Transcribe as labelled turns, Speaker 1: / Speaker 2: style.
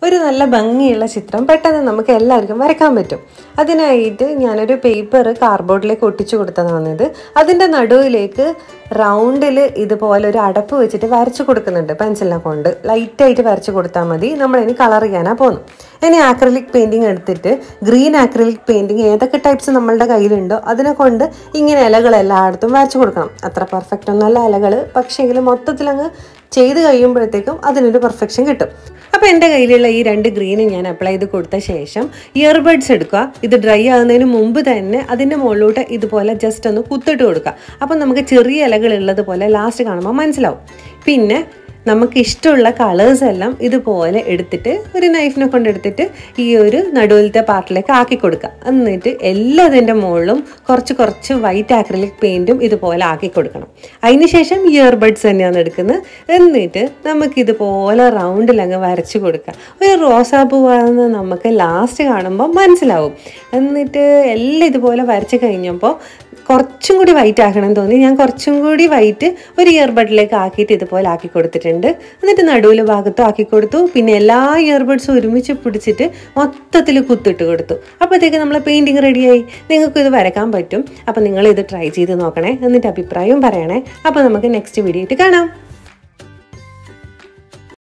Speaker 1: ഒരു നല്ല ഭംഗിയുള്ള ചിത്രം പെട്ടെന്ന് നമുക്ക് എല്ലാവർക്കും വരയ്ക്കാൻ പറ്റും അതിനായിട്ട് ഞാനൊരു പേപ്പർ കാർഡ്ബോർഡിലേക്ക് ഒട്ടിച്ചു കൊടുത്തതാണിത് അതിൻ്റെ നടുവിലേക്ക് റൗണ്ടിൽ ഇതുപോലെ ഒരു അടപ്പ് വെച്ചിട്ട് വരച്ചു കൊടുക്കുന്നുണ്ട് പെൻസിലിനെ കൊണ്ട് ലൈറ്റായിട്ട് വരച്ചു കൊടുത്താൽ മതി നമ്മളിനി കളർ ചെയ്യാനാണ് പോകുന്നു ഇനി ആക്രലിക് പെയിൻറ്റിങ് എടുത്തിട്ട് ഗ്രീൻ ആക്രലിക് പെയിൻറ്റിങ് ഏതൊക്കെ ടൈപ്സ് നമ്മളുടെ കയ്യിലുണ്ടോ അതിനെ കൊണ്ട് ഇങ്ങനെ ഇലകൾ എല്ലായിടത്തും വരച്ചു കൊടുക്കണം അത്ര പെർഫെക്റ്റ് ഒന്നല്ല ഇലകൾ പക്ഷേങ്കിൽ മൊത്തത്തിൽ അങ്ങ് ചെയ്ത് കഴിയുമ്പോഴത്തേക്കും അതിനൊരു പെർഫെക്ഷൻ കിട്ടും അപ്പോൾ എൻ്റെ കയ്യിലുള്ള ഈ രണ്ട് ഗ്രീന് ഞാൻ അപ്ലൈ ചെയ്ത് കൊടുത്ത ശേഷം ഇയർബഡ്സ് എടുക്കുക ഇത് ഡ്രൈ ആകുന്നതിന് മുമ്പ് തന്നെ അതിൻ്റെ മുകളിലോട്ട് ഇതുപോലെ ജസ്റ്റ് ഒന്ന് കുത്തിട്ട് കൊടുക്കുക അപ്പം നമുക്ക് ചെറിയ ഇലകൾ ഉള്ളത് പോലെ ലാസ്റ്റ് കാണുമ്പോൾ മനസ്സിലാവും പിന്നെ നമുക്ക് ഇഷ്ടമുള്ള കളേഴ്സ് എല്ലാം ഇതുപോലെ എടുത്തിട്ട് ഒരു നൈഫിനെ കൊണ്ട് എടുത്തിട്ട് ഈ ഒരു നടുവിലത്തെ പാർട്ടിലേക്ക് ആക്കി കൊടുക്കുക എന്നിട്ട് എല്ലാതിൻ്റെ മുകളിലും കുറച്ച് കുറച്ച് വൈറ്റ് ആക്രിലിക് പെയിൻറ്റും ഇതുപോലെ ആക്കി കൊടുക്കണം അതിനുശേഷം ഇയർബഡ്സ് തന്നെയാണ് എടുക്കുന്നത് എന്നിട്ട് നമുക്കിതുപോലെ റൗണ്ടിൽ അങ്ങ് വരച്ച് കൊടുക്കുക ഒരു റോസാപ്പൂവാണെന്ന് നമുക്ക് ലാസ്റ്റ് കാണുമ്പോൾ മനസ്സിലാവും എന്നിട്ട് എല്ലാം ഇതുപോലെ വരച്ച് കഴിഞ്ഞപ്പോൾ കുറച്ചും കൂടി വൈറ്റ് ആക്കണം തോന്നി ഞാൻ കുറച്ചും കൂടി വൈറ്റ് ഒരു ഇയർബഡിലേക്ക് ആക്കിയിട്ട് ഇതുപോലെ ആക്കി കൊടുത്തിട്ടുണ്ട് എന്നിട്ട് നടുവിൽ ഭാഗത്തും ആക്കി കൊടുത്തു പിന്നെ എല്ലാ ഇയർബഡ്സും ഒരുമിച്ച് പിടിച്ചിട്ട് മൊത്തത്തിൽ കുത്തിട്ട് കൊടുത്തു അപ്പോഴത്തേക്ക് നമ്മളെ പെയിൻറ്റിങ് റെഡിയായി നിങ്ങൾക്ക് ഇത് വരക്കാൻ പറ്റും അപ്പോൾ നിങ്ങൾ ഇത് ട്രൈ ചെയ്ത് നോക്കണേ എന്നിട്ട് അഭിപ്രായവും പറയണേ അപ്പോൾ നമുക്ക് നെക്സ്റ്റ് വീഡിയോ ആയിട്ട് കാണാം